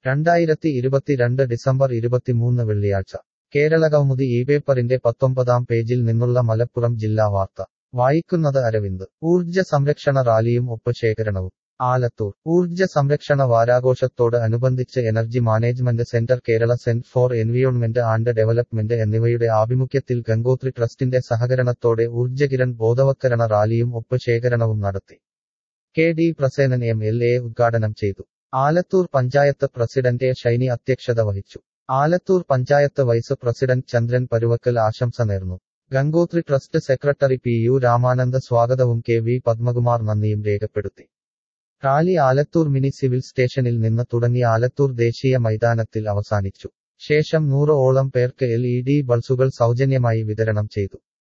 രണ്ടായിരത്തി ഇരുപത്തിരണ്ട് ഡിസംബർ ഇരുപത്തിമൂന്ന് വെള്ളിയാഴ്ച കേരളകൗമുദി ഈ പേപ്പറിന്റെ പത്തൊമ്പതാം പേജിൽ നിന്നുള്ള മലപ്പുറം ജില്ലാ വാർത്ത വായിക്കുന്നത് അരവിന്ദ് ഊർജ്ജ സംരക്ഷണ റാലിയും ഒപ്പശേഖരണവും ആലത്തൂർ ഊർജ്ജ സംരക്ഷണ വാരാഘോഷത്തോട് അനുബന്ധിച്ച് energy management centre Kerala centre for environment and development എന്നിവയുടെ ആഭിമുഖ്യത്തിൽ ഗംഗോത്രി ട്രസ്റ്റിന്റെ സഹകരണത്തോടെ ഊർജ്ജകിരൺ ബോധവത്കരണ റാലിയും ഒപ്പശേഖരണവും നടത്തി K D Prasenan M L A ഉദ്ഘാടനം ചെയ്തു ആലത്തൂർ പഞ്ചായത്ത് പ്രസിഡന്റ് എ ഷൈനി അധ്യക്ഷത വഹിച്ചു ആലത്തൂർ പഞ്ചായത്ത് വൈസ് പ്രസിഡന്റ് ചന്ദ്രൻ പരുവക്കൽ ആശംസ നേർന്നു Gangothri trust secretary P U Ramananda സ്വാഗതവും കെ വി പത്മകുമാർ നന്ദിയും രേഖപ്പെടുത്തി റാലി ആലത്തൂർ മിനി സിവിൽ സ്റ്റേഷനിൽ നിന്ന് തുടങ്ങി ആലത്തൂർ ദേശീയ മൈതാനത്തിൽ അവസാനിച്ചു ശേഷം നൂറ് ഓളം പേർക്ക് എൽ ഇ ഡി ബൾസുകൾ സൗജന്യമായി വിതരണം ചെയ്തു